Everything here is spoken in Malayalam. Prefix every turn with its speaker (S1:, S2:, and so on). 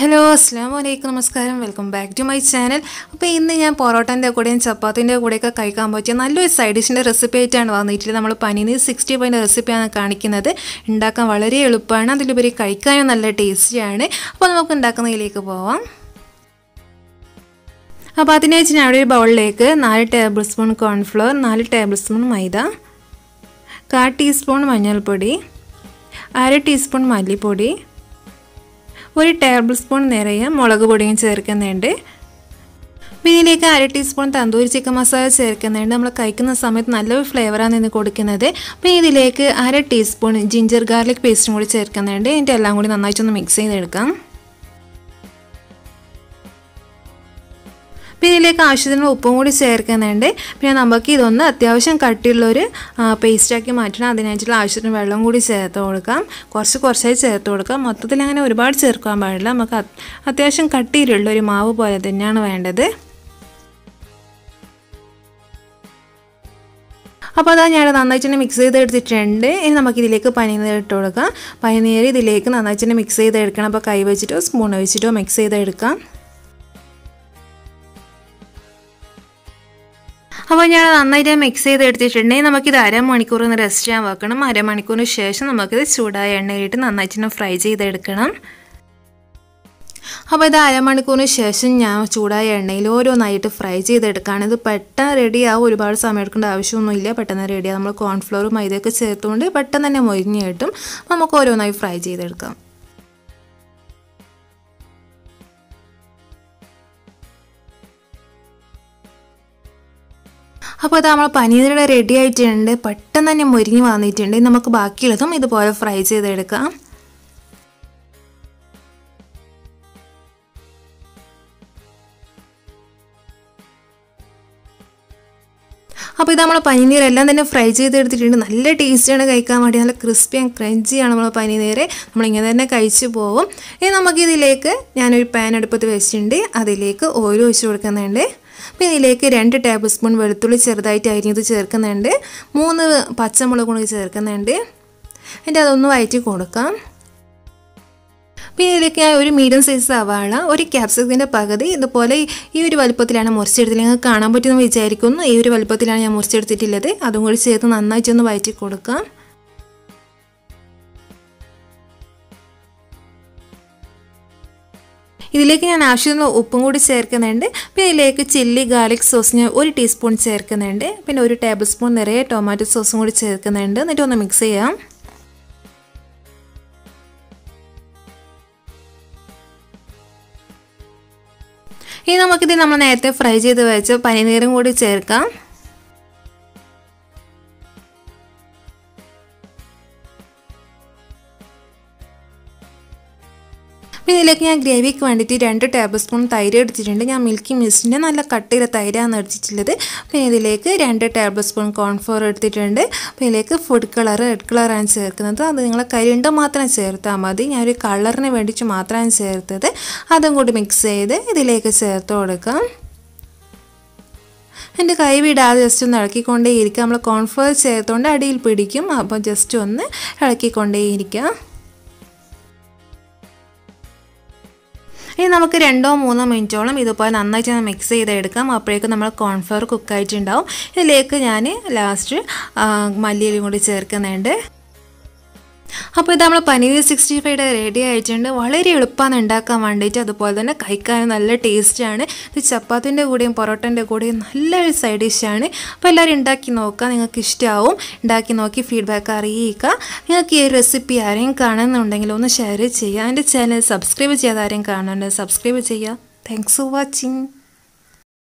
S1: ഹലോ അസ്സാം വലൈക്കും നമസ്കാരം welcome back to my channel അപ്പോൾ ഇന്ന് ഞാൻ പൊറോട്ടൻ്റെ കൂടെയും ചപ്പാത്തിൻ്റെ കൂടെയൊക്കെ കഴിക്കാൻ പറ്റിയ നല്ലൊരു സൈഡ് ഡിഷിൻ്റെ റെസിപ്പി ആയിട്ടാണ് വന്നിട്ടുള്ളത് നമ്മൾ പനീർ സിക്സ്റ്റി ഫൈവിൻ്റെ റെസിപ്പിയാണ് കാണിക്കുന്നത് ഉണ്ടാക്കാൻ വളരെ എളുപ്പമാണ് അതിലുപരി കഴിക്കാനും നല്ല ടേസ്റ്റിയാണ് അപ്പോൾ നമുക്ക് ഉണ്ടാക്കുന്നതിലേക്ക് പോവാം അപ്പോൾ അതിനായിട്ട് ഞാൻ ഒരു ബൗളിലേക്ക് നാല് ടേബിൾ സ്പൂൺ കോൺഫ്ലോർ നാല് ടേബിൾ സ്പൂൺ മൈദ കാ ടീസ്പൂൺ മഞ്ഞൾപ്പൊടി അര ടീസ്പൂൺ മല്ലിപ്പൊടി ഒരു ടേബിൾ സ്പൂൺ നിറയെ മുളക് പൊടിയും ചേർക്കുന്നുണ്ട് ഇതിലേക്ക് അര ടീസ്പൂൺ തന്തൂരി ചിക്കൻ മസാല ചേർക്കുന്നുണ്ട് നമ്മൾ കഴിക്കുന്ന സമയത്ത് നല്ലൊരു ഫ്ലേവറാണ് ഇന്ന് കൊടുക്കുന്നത് അപ്പോൾ ഇതിലേക്ക് അര ടീസ്പൂൺ ജിഞ്ചർ ഗാർലിക് പേസ്റ്റും കൂടി ചേർക്കുന്നുണ്ട് എന്നിട്ട് എല്ലാം കൂടി നന്നായിട്ടൊന്ന് മിക്സ് ചെയ്തെടുക്കാം പിന്നെ ഇതിലേക്ക് ആവശ്യത്തിന് ഉപ്പും കൂടി ചേർക്കുന്നുണ്ട് പിന്നെ നമുക്ക് ഇതൊന്ന് അത്യാവശ്യം കട്ടിയുള്ളൊരു പേസ്റ്റാക്കി മാറ്റണം അതിനായിട്ടുള്ള ആവശ്യത്തിന് വെള്ളം കൂടി ചേർത്ത് കൊടുക്കാം കുറച്ച് കുറച്ചായി ചേർത്ത് കൊടുക്കാം മൊത്തത്തിൽ അങ്ങനെ ഒരുപാട് ചേർക്കാൻ പാടില്ല നമുക്ക് അത്യാവശ്യം കട്ടിയിലുള്ള ഒരു മാവ് പോലെ തന്നെയാണ് വേണ്ടത് അപ്പോൾ അതാ ഞാൻ നന്നായിട്ട് മിക്സ് ചെയ്തെടുത്തിട്ടുണ്ട് ഇനി നമുക്കിതിലേക്ക് പനിനീർ ഇട്ട് കൊടുക്കാം പനിനീർ ഇതിലേക്ക് നന്നായിട്ട് മിക്സ് ചെയ്തെടുക്കണം അപ്പോൾ കൈ വെച്ചിട്ടോ സ്പൂൺ വെച്ചിട്ടോ മിക്സ് ചെയ്തെടുക്കാം അപ്പോൾ ഞാൻ നന്നായിട്ട് മിക്സ് ചെയ്ത് എടുത്തിട്ടുണ്ടെങ്കിൽ നമുക്കിത് അരമണിക്കൂർ ഒന്ന് റെസ്റ്റ് ചെയ്യാൻ വെക്കണം അരമണിക്കൂറിന് ശേഷം നമുക്കിത് ചൂടായ എണ്ണയിലിട്ട് നന്നായിട്ട് ഫ്രൈ ചെയ്തെടുക്കണം അപ്പോൾ ഇത് അരമണിക്കൂറിന് ശേഷം ഞാൻ ചൂടായ എണ്ണയിൽ ഓരോന്നായിട്ട് ഫ്രൈ ചെയ്തെടുക്കുകയാണ് ഇത് പെട്ടെന്ന് റെഡിയാവും ഒരുപാട് സമയം എടുക്കേണ്ട ആവശ്യമൊന്നുമില്ല പെട്ടെന്ന് റെഡിയാവും നമ്മൾ കോൺഫ്ലോറും മൈദയൊക്കെ ചേർത്തുകൊണ്ട് പെട്ടെന്ന് തന്നെ മൊരിഞ്ഞ് കിട്ടും നമുക്ക് ഓരോന്നായി ഫ്രൈ ചെയ്തെടുക്കാം അപ്പോൾ ഇത് നമ്മൾ പനീറിടെ റെഡി ആയിട്ടുണ്ട് പെട്ടെന്ന് തന്നെ മുരിഞ്ഞ് വന്നിട്ടുണ്ട് നമുക്ക് ബാക്കിയുള്ളതും ഇതുപോലെ ഫ്രൈ ചെയ്തെടുക്കാം അപ്പോൾ ഇത് നമ്മൾ പനീർ എല്ലാം തന്നെ ഫ്രൈ ചെയ്തെടുത്തിട്ടുണ്ട് നല്ല ടേസ്റ്റിയാണ് കഴിക്കാൻ വേണ്ടി നല്ല ക്രിസ്പി ആൻഡ് ക്രഞ്ചിയാണ് നമ്മൾ പനീർ നമ്മളിങ്ങനെ തന്നെ കഴിച്ചു പോകും ഇനി നമുക്കിതിലേക്ക് ഞാനൊരു പാൻ അടുപ്പത്ത് വെച്ചിട്ടുണ്ട് അതിലേക്ക് ഓയിൽ ഒഴിച്ച് കൊടുക്കുന്നുണ്ട് പിന്നെ ഇതിലേക്ക് രണ്ട് ടേബിൾ സ്പൂൺ വെളുത്തുള്ളി ചെറുതായിട്ട് അരിഞ്ഞത് ചേർക്കുന്നുണ്ട് മൂന്ന് പച്ചമുളക് കൂടി ചേർക്കുന്നുണ്ട് എന്നിട്ട് അതൊന്ന് വയറ്റി കൊടുക്കാം പിന്നെ ഇതിലേക്ക് ഞാൻ ഒരു മീഡിയം സൈസ് സവാള ഒരു ക്യാപ്സിക്കിൻ്റെ പകുതി ഇതുപോലെ ഈ ഒരു വലുപ്പത്തിലാണ് മുറിച്ചെടുത്തത് നിങ്ങൾക്ക് കാണാൻ പറ്റുമെന്ന് വിചാരിക്കുന്നു ഈ ഒരു വലുപ്പത്തിലാണ് ഞാൻ മുറിച്ചെടുത്തിട്ടുള്ളത് അതും കൂടി ചേർത്ത് നന്നായിട്ടൊന്ന് വയറ്റി കൊടുക്കാം ഇതിലേക്ക് ഞാൻ ആവശ്യമുള്ള ഉപ്പും കൂടി ചേർക്കുന്നുണ്ട് പിന്നെ ഇതിലേക്ക് ചില്ലി ഗാർലിക് സോസ് ഞാൻ ഒരു ടീസ്പൂൺ ചേർക്കുന്നുണ്ട് പിന്നെ ഒരു ടേബിൾ സ്പൂൺ നിറയെ ടൊമാറ്റോ സോസും കൂടി ചേർക്കുന്നുണ്ട് എന്നിട്ട് ഒന്ന് മിക്സ് ചെയ്യാം ഇനി നമുക്കിത് നമ്മൾ നേരത്തെ ഫ്രൈ ചെയ്ത് വെച്ച പനിനീരും കൂടി ചേർക്കാം പിന്നെ ഇതിലേക്ക് ഞാൻ ഗ്രേവിക്ക് വേണ്ടിയിട്ട് രണ്ട് ടേബിൾ സ്പൂൺ തൈര് എടുത്തിട്ടുണ്ട് ഞാൻ മിൽക്കി മിസ്റ്റിൻ്റെ നല്ല കട്ടിയിലെ തൈരാണ് എടുത്തിട്ടുള്ളത് പിന്നെ ഇതിലേക്ക് രണ്ട് ടേബിൾ സ്പൂൺ കോൺഫ്ലോർ എടുത്തിട്ടുണ്ട് പിന്നെ ഇതിലേക്ക് ഫുഡ് കളർ റെഡ് കളറാണ് ചേർക്കുന്നത് അത് നിങ്ങളെ കരിണ്ട മാത്രം ചേർത്താൽ മതി ഞാനൊരു കളറിന് വേണ്ടിയിട്ട് മാത്രമാണ് ചേർത്തത് അതും കൂടി മിക്സ് ചെയ്ത് ഇതിലേക്ക് ചേർത്ത് കൊടുക്കാം എൻ്റെ കൈ വിടാതെ ജസ്റ്റ് ഒന്ന് ഇളക്കിക്കൊണ്ടേ ഇരിക്കുക നമ്മൾ കോൺഫ്ലോർ ചേർത്തുകൊണ്ട് അടിയിൽ പിടിക്കും അപ്പോൾ ജസ്റ്റ് ഒന്ന് ഇളക്കിക്കൊണ്ടേ ഇരിക്കുക ഇനി നമുക്ക് രണ്ടോ മൂന്നോ മിനിറ്റോളം ഇതുപോലെ നന്നായിട്ട് മിക്സ് ചെയ്തെടുക്കാം അപ്പോഴേക്കും നമ്മൾ കോൺഫ്ലവർ കുക്കായിട്ടുണ്ടാവും ഇതിലേക്ക് ഞാൻ ലാസ്റ്റ് മല്ലിയിലും കൂടി ചേർക്കുന്നുണ്ട് അപ്പോൾ ഇത് നമ്മൾ പനീർ സിക്സ്റ്റി ഫൈവ് റെഡി ആയിട്ടുണ്ട് വളരെ എളുപ്പമാണ് ഉണ്ടാക്കാൻ വേണ്ടിയിട്ട് അതുപോലെ തന്നെ കഴിക്കാനും നല്ല ടേസ്റ്റാണ് ഇത് ചപ്പാത്തിൻ്റെ കൂടെയും പൊറോട്ടൻ്റെ കൂടെയും നല്ലൊരു സൈഡ് ഡിഷാണ് അപ്പോൾ എല്ലാവരും ഉണ്ടാക്കി നോക്കുക നിങ്ങൾക്ക് ഇഷ്ടമാവും ഉണ്ടാക്കി നോക്കി ഫീഡ്ബാക്ക് അറിയിക്കുക നിങ്ങൾക്ക് ഈ റെസിപ്പി ആരെയും കാണുന്നുണ്ടെങ്കിൽ ഒന്ന് ഷെയർ ചെയ്യുക എൻ്റെ ചാനൽ സബ്സ്ക്രൈബ് ചെയ്യാതെ ആരെയും കാണുന്നുണ്ട് സബ്സ്ക്രൈബ് ചെയ്യുക താങ്ക്സ് ഫോർ വാച്ചിങ്